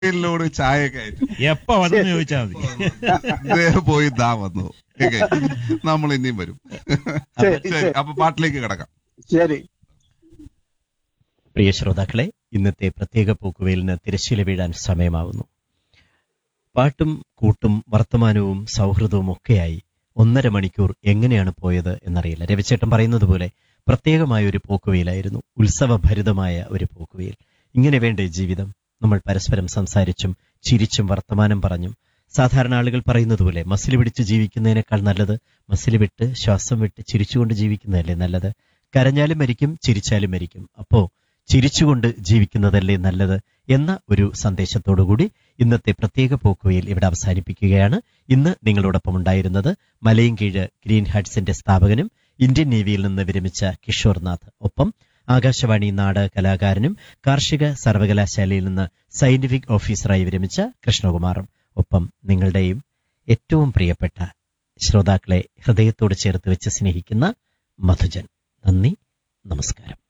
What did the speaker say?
Load ചായയൊക്കെ ആയിട്ട് എപ്പ വന്നെന്ന് ചോദിച്ചാൽ മതി ദേ പോയി ദാ വന്നു ഓക്കെ നമ്മൾ ഇനിയും വരും ശരി, ശരി ശരി. അപ്പൊ പാട്ടിലേക്ക് കിടക്കാം ശരി പ്രിയ ശ്രോതാക്കളെ ഇന്നത്തെ പ്രത്യേക പോക്കുവെയിലിന് തിരശ്ശീല വീഴാൻ സമയമാവുന്നു പാട്ടും കൂട്ടും വർത്തമാനവും സൗഹൃദവും ഒക്കെയായി ഒന്നര മണിക്കൂർ എങ്ങനെയാണ് പോയത് എന്നറിയില്ല രവിചേട്ടൻ പറയുന്നത് പോലെ പ്രത്യേകമായ ഒരു പോക്കുവെയിലായിരുന്നു ഉത്സവഭരിതമായ ഒരു പോക്കുവെയിൽ ഇങ്ങനെ വേണ്ടേ ജീവിതം നമ്മൾ പരസ്പരം സംസാരിച്ചും ചിരിച്ചും വർത്തമാനം പറഞ്ഞും സാധാരണ ആളുകൾ പറയുന്നത് പോലെ മസിൽ പിടിച്ച് ജീവിക്കുന്നതിനേക്കാൾ നല്ലത് മസിൽ വിട്ട് ശ്വാസം വിട്ട് ചിരിച്ചുകൊണ്ട് ജീവിക്കുന്നതല്ലേ നല്ലത് കരഞ്ഞാലും മരിക്കും ചിരിച്ചാലും മരിക്കും അപ്പോ ചിരിച്ചുകൊണ്ട് ജീവിക്കുന്നതല്ലേ നല്ലത് എന്ന ഒരു സന്ദേശത്തോടുകൂടി ഇന്നത്തെ പ്രത്യേക പോക്കുവയിൽ ഇവിടെ അവസാനിപ്പിക്കുകയാണ് ഇന്ന് നിങ്ങളോടൊപ്പം ഉണ്ടായിരുന്നത് മലയൻകീഴ് ഗ്രീൻ ഹാർട്സിന്റെ സ്ഥാപകനും ഇന്ത്യൻ നേവിയിൽ നിന്ന് വിരമിച്ച കിഷോർനാഥ് ഒപ്പം ആകാശവാണി നാട് കലാകാരനും കാർഷിക സർവകലാശാലയിൽ നിന്ന് സയന്റിഫിക് ഓഫീസറായി വിരമിച്ച കൃഷ്ണകുമാറും ഒപ്പം നിങ്ങളുടെയും ഏറ്റവും പ്രിയപ്പെട്ട ശ്രോതാക്കളെ ഹൃദയത്തോട് ചേർത്ത് വെച്ച് സ്നേഹിക്കുന്ന മധുജൻ നന്ദി നമസ്കാരം